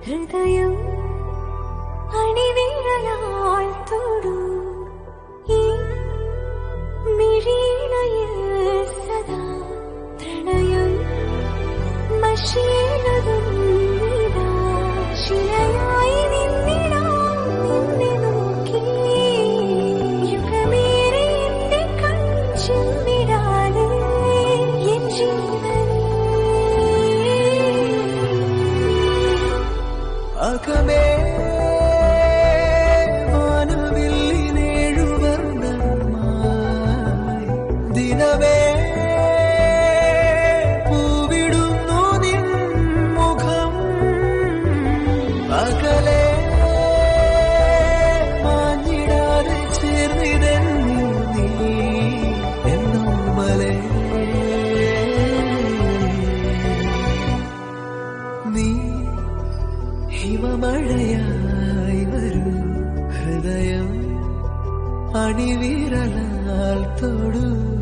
ഹൃദയം അണിവിരലാൽ തൊടൂ ഈ മിഴിയിണയിൽ സദാ പ്രണയം മഷീലതും ഇതാ ശിലയായി നിന്നിടാം നിന്നെ നോക്കി യുഗമേറെ എന്റെ കൺചിമ്മിടാതെ എൻ ജീവനേ അകമേ വാനവില്ലിനേഴുവർണ്ണമായി ദിനമേ പൂവിടുന്നു നിൻ മുഖം അകലെ മാഞ്ഞിടാതെ ചേർന്നിതെന്നിൽ നീ എന്നോമലേ നീ ഹിമമഴയായി വരൂ ഹൃദയം അണിവിരലാൽ തൊടൂ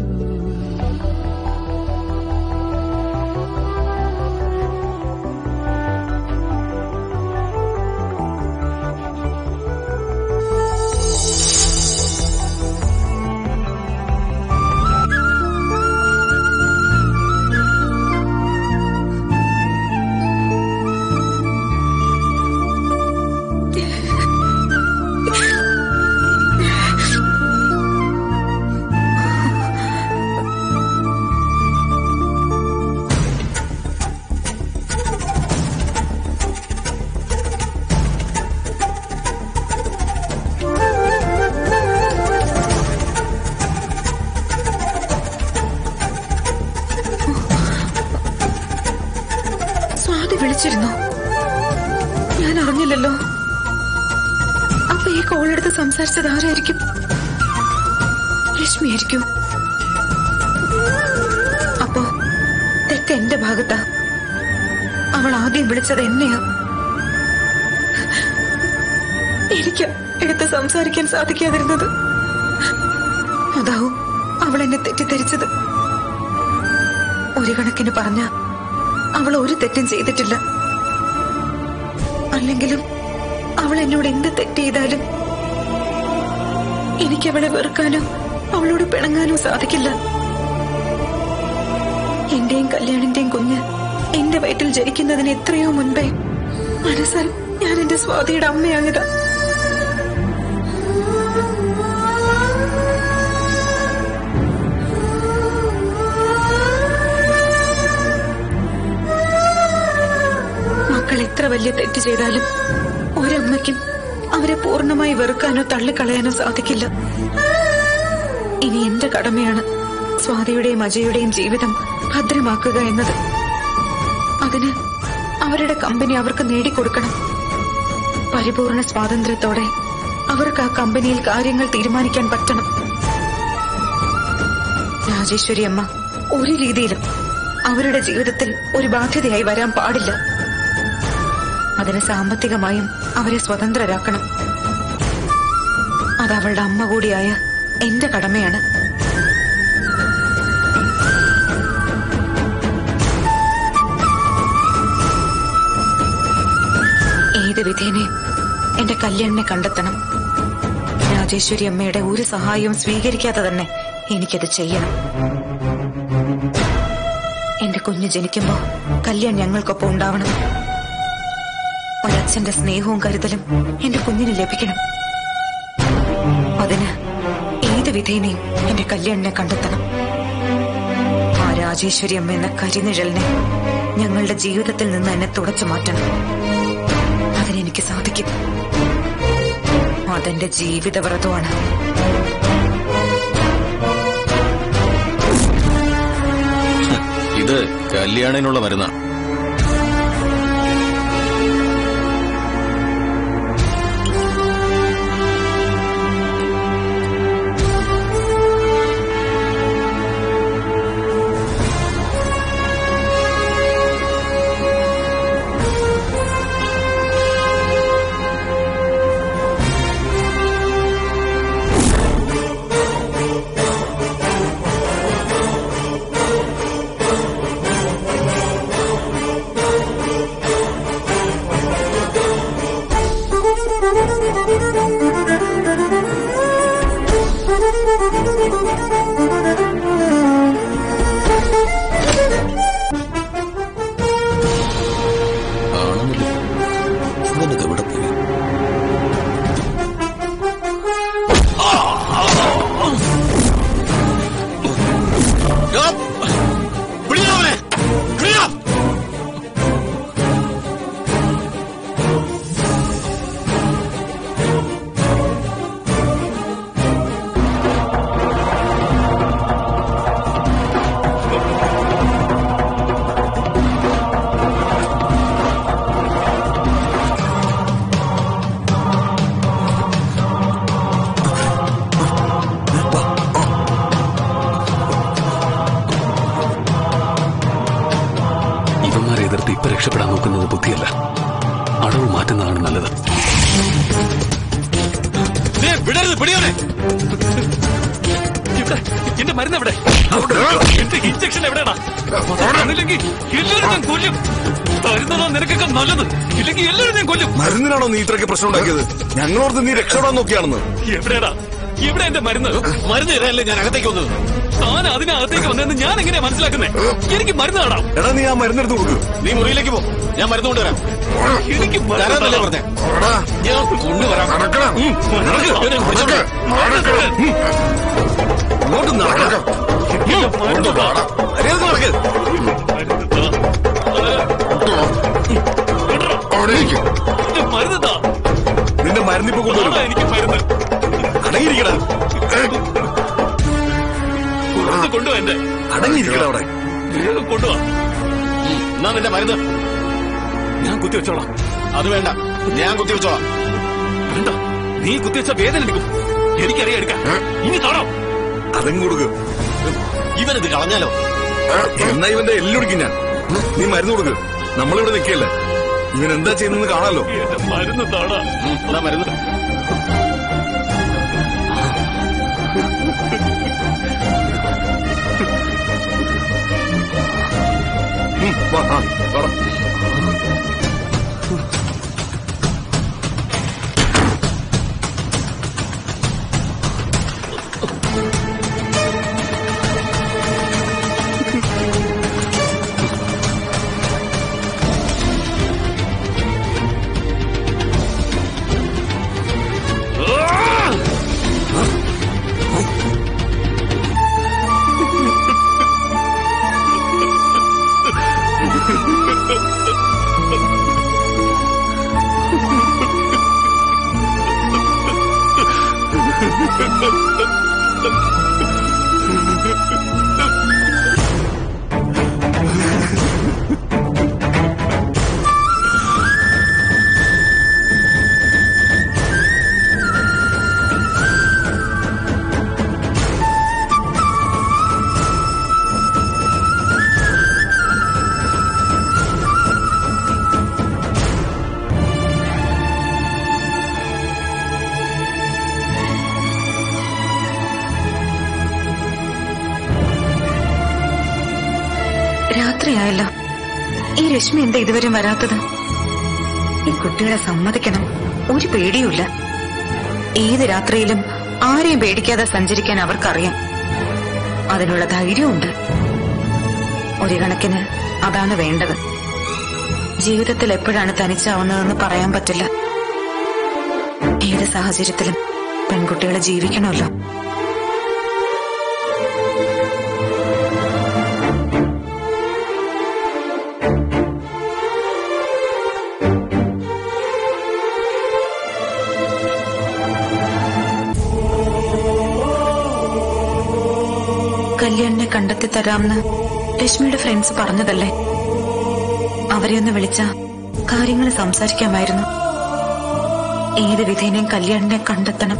സ്വാതി വിളിച്ചിരുന്നോ ഞാൻ അറിഞ്ഞില്ലല്ലോ അപ്പൊ ഈ കോൾ എടുത്ത് സംസാരിച്ചത് ആരായിരിക്കും രശ്മിയായിരിക്കും അപ്പോ തെറ്റ് എന്റെ ഭാഗത്താ അവൾ ആദ്യം വിളിച്ചത് എന്നെയാ എനിക്ക് എടുത്ത് സംസാരിക്കാൻ സാധിക്കാതിരുന്നത് അതാവും അവൾ എന്നെ തെറ്റിദ്ധരിച്ചത് ഒരു കണക്കിന് പറഞ്ഞ അവൾ ഒരു തെറ്റും ചെയ്തിട്ടില്ല അല്ലെങ്കിലും അവൾ എന്നോട് എന്ത് തെറ്റ് ചെയ്താലും എനിക്ക് അവളെ വെറുക്കാനോ അവളോട് പിണങ്ങാനോ സാധിക്കില്ല എന്റെയും കല്യാണിന്റെയും കുഞ്ഞ് എന്റെ വയറ്റിൽ ജനിക്കുന്നതിന് എത്രയോ മുൻപേ മനസ്സാൽ ഞാൻ എന്റെ സ്വാതിയുടെ അമ്മയായതാ മക്കൾ എത്ര വലിയ തെറ്റ് ചെയ്താലും ഒരമ്മയ്ക്കും അവരെ പൂർണ്ണമായി വെറുക്കാനോ തള്ളിക്കളയാനോ സാധിക്കില്ല ഇനി എന്റെ കടമയാണ് സ്വാതിയുടെയും അജയുടെയും ജീവിതം ഭദ്രമാക്കുക എന്നത് അതിന് അവരുടെ കമ്പനി അവർക്ക് നേടിക്കൊടുക്കണം പരിപൂർണ സ്വാതന്ത്ര്യത്തോടെ അവർക്ക് ആ കമ്പനിയിൽ കാര്യങ്ങൾ തീരുമാനിക്കാൻ പറ്റണം രാജേശ്വരി അമ്മ ഒരു രീതിയിലും അവരുടെ ജീവിതത്തിൽ ഒരു ബാധ്യതയായി വരാൻ പാടില്ല അതിന് സാമ്പത്തികമായും അവരെ സ്വതന്ത്രരാക്കണം അത് അവളുടെ അമ്മ കൂടിയായ എന്റെ കടമയാണ് ഏത് വിധേനയും എന്റെ കല്യാണിനെ കണ്ടെത്തണം രാജേശ്വരി അമ്മയുടെ ഒരു സഹായവും സ്വീകരിക്കാതെ തന്നെ എനിക്കത് ചെയ്യണം എന്റെ കുഞ്ഞ് ജനിക്കുമ്പോ കല്യാൺ ഞങ്ങൾക്കൊപ്പം ഉണ്ടാവണം ഒരച്ഛന്റെ സ്നേഹവും കരുതലും എന്റെ കുഞ്ഞിന് ലഭിക്കണം അതിന് ഏത് വിധേനയും എന്റെ കല്യാണിനെ കണ്ടെത്തണം ആ രാജേശ്വരി അമ്മ എന്ന കരിനിഴലിനെ ഞങ്ങളുടെ ജീവിതത്തിൽ നിന്ന് എന്നെ തുടച്ചു മാറ്റണം അതിനെനിക്ക് സാധിക്കും അതെന്റെ ജീവിതവ്രതമാണ് ഇത് കല്യാണിനുള്ള മരുന്നാ ദേ, വിടരുത് പിടിയോനെ ഇവിടെ എന്റെ മരുന്ന് എവിടെ എന്റെ ഇഞ്ചക്ഷൻ എവിടെയാടാ തന്നില്ലെങ്കിൽ എല്ലാവരും ഞാൻ കൊല്ലും തരുന്നതാ നിനക്കൊക്കെ നല്ലത് ഇല്ലെങ്കിൽ എല്ലാവരും ഞാൻ കൊല്ലും മരുന്നിനാണോ നീ ഇത്രയ്ക്ക് പ്രശ്നം ഉണ്ടാക്കിയത് ഞങ്ങളോർത്ത് നീ രക്ഷപ്പെടാൻ നോക്കിയാണെന്ന് എവിടെയാടാ എവിടെ എന്റെ മരുന്ന് മരുന്ന് തരാനല്ലേ ഞാൻ അകത്തേക്ക് വന്നത് താൻ അതിനകത്തേക്ക് വന്നതെന്ന് ഞാൻ എങ്ങനെയാ മനസ്സിലാക്കുന്നേ എനിക്ക് മരുന്ന് നടാം എടാ നീ ആ മരുന്നെടുത്ത് കൊടുക്ക് നീ മുറിയിലേക്ക് പോ ഞാൻ മരുന്ന് കൊണ്ടുവരാം എനിക്ക് മരുന്ന് തരാന്നല്ലേ നടാം. പറഞ്ഞേ ഞാൻ കൊണ്ടുവരാം ഉം, നടക്ക്. ഇവനെ പിടിച്ചോണ്ട് നടക്ക്. ഇങ്ങോട്ട് നടക്കാം എന്റെ മരുന്ന് താ. മര്യാദക്ക് നടക്ക് മരുന്ന് താ. എന്റെ മരുന്ന് താ. നിന്റെ മരുന്നിപ്പോ കൊണ്ടുവരും താടാ എനിക്ക് മരുന്ന് അടങ്ങിയിരിക്കടാ കൊടുത്ത് കൊണ്ടുവാ എന്റെ അടങ്ങിയിരിക്കടാ അവിടെ വേഗം കൊണ്ടുവാ എന്നാ നിന്റെ മരുന്ന് ഞാൻ കുത്തിവെച്ചോളാം അത് വേണ്ട ഞാൻ കുത്തിവെച്ചോളാം വേണ്ട നീ കുത്തിവെച്ച വേദന എടുക്കും എനിക്കറിയാം എടുക്കാം ഇനി താടാം അതും കൊടുക്ക് ഇവനിത് കളഞ്ഞാലോ എന്നാ ഇവന്റെ എല്ലൊടിക്കും ഞാൻ നീ മരുന്ന് കൊടുക്ക് നമ്മളിവിടെ നിൽക്കല്ലേ ഇവൻ എന്താ ചെയ്യുന്നത് കാണാലോ എന്റെ മരുന്ന് താടാ ഉം, എന്നാ മരുന്ന് ഉം, വാ, ആ, വാടാ. രാത്രിയായല്ലോ ഈ രശ്മി എന്താ ഇതുവരെ വരാത്തത് ഈ കുട്ടികളെ സമ്മതിക്കണം ഒരു പേടിയുമില്ല ഏത് രാത്രിയിലും ആരെയും പേടിക്കാതെ സഞ്ചരിക്കാൻ അവർക്കറിയാം അതിനുള്ള ധൈര്യമുണ്ട് ഒരു കണക്കിന് അതാണ് വേണ്ടത് ജീവിതത്തിൽ എപ്പോഴാണ് തനിച്ചാവുന്നതെന്ന് പറയാൻ പറ്റില്ല ഏത് സാഹചര്യത്തിലും പെൺകുട്ടികളെ ജീവിക്കണമല്ലോ കല്യാണിനെ കണ്ടെത്തി തരാമെന്ന് രശ്മിയുടെ ഫ്രണ്ട്സ് പറഞ്ഞതല്ലേ അവരെ ഒന്ന് വിളിച്ച കാര്യങ്ങൾ സംസാരിക്കാമായിരുന്നു ഏത് വിധേനയും കല്യാണിനെ കണ്ടെത്തണം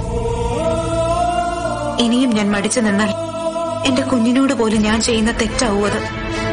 ഇനിയും ഞാൻ മടിച്ചു നിന്നാൽ എന്റെ കുഞ്ഞിനോട് പോലും ഞാൻ ചെയ്യുന്ന തെറ്റാവൂ അത്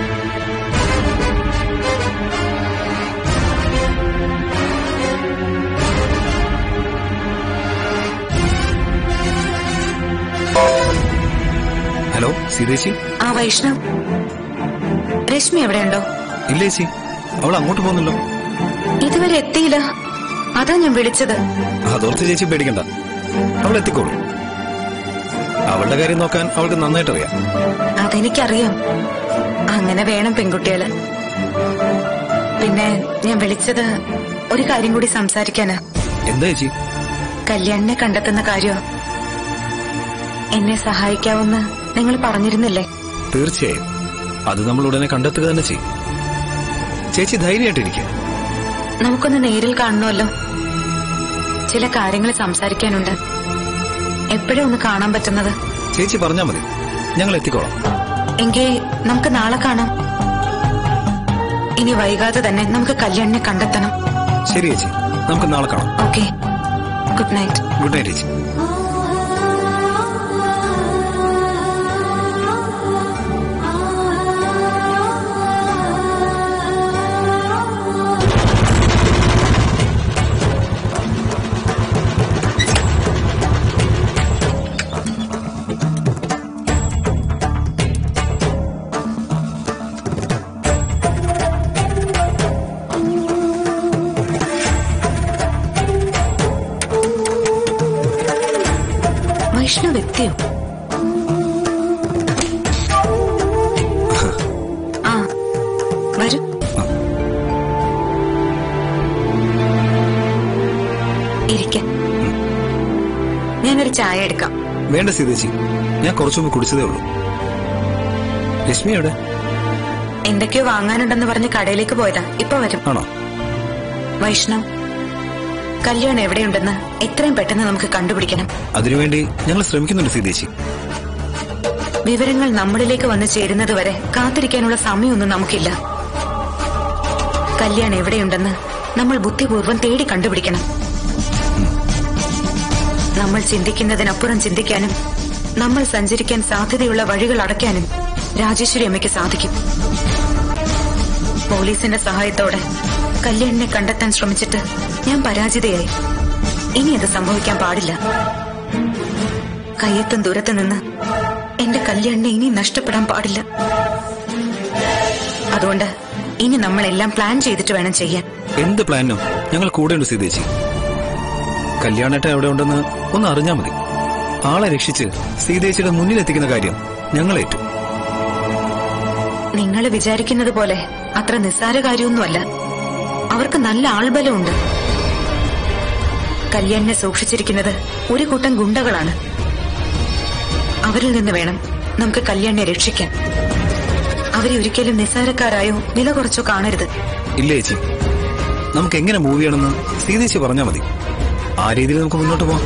ഹലോ സീതേച്ചി ആ വൈഷ്ണവ് രശ്മി എവിടെയുണ്ടോ ഇല്ല ചേച്ചി അവൾ അങ്ങോട്ട് പോകുന്നല്ലോ ഇതുവരെ എത്തിയില്ല അതാ ഞാൻ വിളിച്ചത് അതോർത്ത് ചേച്ചി പേടിക്കണ്ട അവൾ എത്തിക്കോളും അവളുടെ കാര്യം നോക്കാൻ അവൾക്ക് നന്നായിട്ട് അറിയാം അതെനിക്കറിയാം അങ്ങനെ വേണം പെൺകുട്ടികള് പിന്നെ ഞാൻ വിളിച്ചത് ഒരു കാര്യം കൂടി സംസാരിക്കാനാ എന്താ ചേച്ചി കല്യാണിനെ കണ്ടെത്തുന്ന കാര്യോ എന്നെ സഹായിക്കാവുന്ന നിങ്ങൾ പറഞ്ഞിരുന്നില്ലേ തീർച്ചയായും അത് നമ്മൾ ഉടനെ കണ്ടെത്തുക തന്നെ ചെയ്യും ചേച്ചി ധൈര്യമായിട്ടിരിക്കുക നമുക്കൊന്ന് നേരിൽ കാണണമല്ലോ ചില കാര്യങ്ങൾ സംസാരിക്കാനുണ്ട് എപ്പോഴും ഒന്ന് കാണാൻ പറ്റുന്നത് ചേച്ചി പറഞ്ഞാൽ മതി ഞങ്ങൾ എത്തിക്കോളാം എങ്കിൽ നമുക്ക് നാളെ കാണാം ഇനി വൈകാതെ തന്നെ നമുക്ക് കല്യാണിനെ കണ്ടെത്തണം ശരി ചേച്ചി നമുക്ക് നാളെ കാണാം okay good night good night ചേച്ചി വൈഷ്ണവ് എത്തിയോ ആ വരൂ ഇരിക്ക ഞാനൊരു ചായ എടുക്കാം വേണ്ട സീതേച്ചി ഞാൻ കുറച്ചു മുമ്പ് കുടിച്ചതേ ഉള്ളൂ രശ്മി എവിടെ എന്തൊക്കെയോ വാങ്ങാനുണ്ടെന്ന് പറഞ്ഞ് കടയിലേക്ക് പോയതാ ഇപ്പൊ വരും ആണോ വൈഷ്ണവ് കല്യാണം എവിടെയുണ്ടെന്ന് എത്രയും പെട്ടെന്ന് നമുക്ക് കണ്ടുപിടിക്കണം അതിനുവേണ്ടി ഞങ്ങൾ ശ്രമിക്കുന്നുണ്ട് സീതേച്ചി വിവരങ്ങൾ നമ്മളിലേക്ക് വന്നു ചേരുന്നത് വരെ കാത്തിരിക്കാനുള്ള സമയമൊന്നും നമുക്കില്ല കല്യാണം എവിടെയുണ്ടെന്ന് നമ്മൾ ബുദ്ധിപൂർവ്വം തേടി കണ്ടുപിടിക്കണം നമ്മൾ ചിന്തിക്കുന്നതിനപ്പുറം ചിന്തിക്കാനും നമ്മൾ സഞ്ചരിക്കാൻ സാധ്യതയുള്ള വഴികൾ അടയ്ക്കാനും രാജേശ്വരി അമ്മയ്ക്ക് സാധിക്കും പോലീസിന്റെ സഹായത്തോടെ കല്യാണിനെ കണ്ടെത്താൻ ശ്രമിച്ചിട്ട് ഞാൻ പരാജിതയായി ഇനി അത് സംഭവിക്കാൻ പാടില്ല കയ്യെത്തും ദൂരത്ത് നിന്ന് എന്റെ കല്യാണിനെ ഇനി നഷ്ടപ്പെടാൻ പാടില്ല അതുകൊണ്ട് ഇനി നമ്മളെല്ലാം പ്ലാൻ ചെയ്തിട്ട് വേണം ചെയ്യാൻ എന്ത് പ്ലാനും ഞങ്ങൾ കൂടെയുണ്ട് സീതേച്ചി കല്യാണേട്ട എവിടെ ഉണ്ടെന്ന് ഒന്ന് അറിഞ്ഞാൽ മതി ആളെ രക്ഷിച്ച് സീതേച്ചിയുടെ മുന്നിലെത്തിക്കുന്ന കാര്യം ഞങ്ങളേറ്റു നിങ്ങൾ വിചാരിക്കുന്നത് പോലെ അത്ര നിസ്സാര കാര്യമൊന്നുമല്ല അവർക്ക് നല്ല ആൾബലമുണ്ട് കല്യാണിനെ സൂക്ഷിച്ചിരിക്കുന്നത് ഒരു കൂട്ടം ഗുണ്ടകളാണ് അവരിൽ നിന്ന് വേണം നമുക്ക് കല്യാണിനെ രക്ഷിക്കാൻ അവരെ ഒരിക്കലും നിസ്സാരക്കാരായോ വില കുറച്ചോ കാണരുത് ഇല്ല ചേച്ചി നമുക്ക് എങ്ങനെ മൂവ് ചെയ്യണമെന്ന് സീതേച്ചി പറഞ്ഞാൽ മതി ആ രീതിയിൽ നമുക്ക് മുന്നോട്ട് പോവാം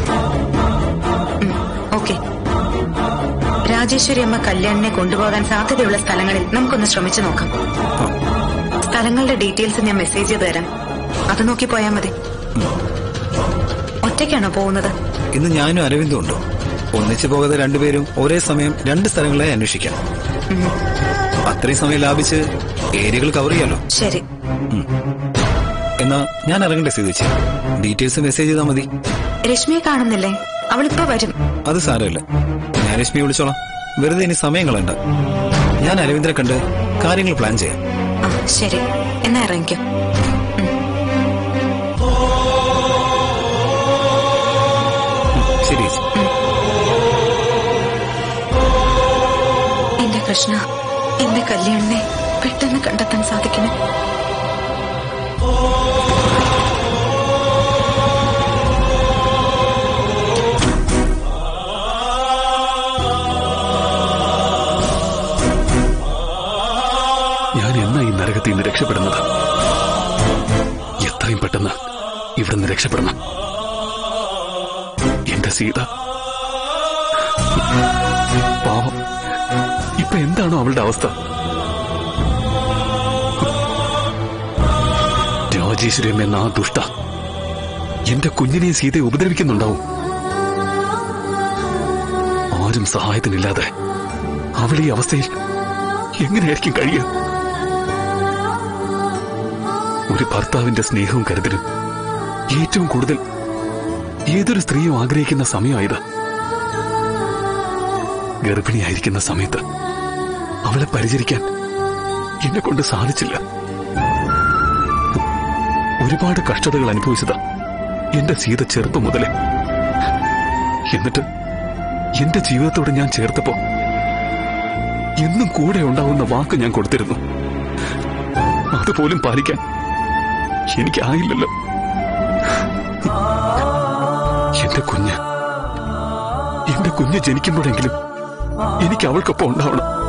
ഓക്കെ രാജേശ്വരി അമ്മ കല്യാണിനെ കൊണ്ടുപോകാൻ സാധ്യതയുള്ള സ്ഥലങ്ങളിൽ നമുക്കൊന്ന് ശ്രമിച്ചു നോക്കാം ആ, സ്ഥലങ്ങളുടെ ഡീറ്റെയിൽസ് ഞാൻ മെസ്സേജ് ചെയ്ത് തരാം അത് നോക്കി പോയാൽ മതി ഒറ്റയ്ക്കാണോ പോകുന്നത് ഇന്ന് ഞാനും അരവിന്ദും ഉണ്ട് ഒന്നിച്ചു പോകാതെ രണ്ടുപേരും ഒരേ സമയം രണ്ട് സ്ഥലങ്ങളെ അന്വേഷിക്കാം അത്രയും സമയം ലാഭിച്ച് ഏരിയകൾ കവർ ചെയ്യാലോ ശരി എന്നാ ഞാൻ ഇറങ്ങണ്ടേ സീതേച്ചി ഡീറ്റെയിൽസ് മെസ്സേജ് ചെയ്താൽ മതി രശ്മിയെ കാണുന്നില്ലേ അവളിപ്പോ വരും അത് സാരമില്ല ഞാൻ രശ്മി വിളിച്ചോളാം വെറുതെ ഇനി സമയം കളയണ്ട ഞാൻ അരവിന്ദനെ കണ്ട് കാര്യങ്ങൾ പ്ലാൻ ചെയ്യാം ആ ശരി എന്നാ ഇറങ്ങിക്കോ ശരി ചേച്ചി എന്റെ കൃഷ്ണ എന്റെ കല്യാണിനെ പെട്ടെന്ന് കണ്ടെത്താൻ സാധിക്കണം ഞാൻ എന്നാ ഈ നരകത്തിൽ നിന്ന് രക്ഷപ്പെടുന്നത് എത്രയും പെട്ടെന്ന് ഇവിടെ നിന്ന് രക്ഷപ്പെടണം എന്റെ സീത പാവം ഇപ്പൊ എന്താണോ അവളുടെ അവസ്ഥ രാജേശ്വരം എന്ന ആ ദുഷ്ട എന്റെ കുഞ്ഞിനെ സീതയെ ഉപദ്രവിക്കുന്നുണ്ടാവും ആരും സഹായത്തിനില്ലാതെ അവൾ ഈ അവസ്ഥയിൽ എങ്ങനെയായിരിക്കും കഴിയുക ഒരു ഭർത്താവിന്റെ സ്നേഹവും കരുതലും ഏറ്റവും കൂടുതൽ ഏതൊരു സ്ത്രീയും ആഗ്രഹിക്കുന്ന സമയമായത് ഗർഭിണിയായിരിക്കുന്ന സമയത്ത് അവളെ പരിചരിക്കാൻ എന്നെ കൊണ്ട് സാധിച്ചില്ല ഒരുപാട് കഷ്ടതകൾ അനുഭവിച്ചതാ എന്റെ സീത ചെറുപ്പം മുതലേ എന്നിട്ട് എന്റെ ജീവിതത്തോട് ഞാൻ ചേർത്തപ്പോ എന്നും കൂടെ ഉണ്ടാവുന്ന വാക്ക് ഞാൻ കൊടുത്തിരുന്നു അതുപോലും പാലിക്കാൻ എനിക്കായില്ലല്ലോ എന്റെ കുഞ്ഞ് എന്റെ കുഞ്ഞ് ജനിക്കുമ്പോഴെങ്കിലും എനിക്ക് അവൾക്കൊപ്പം ഉണ്ടാവണം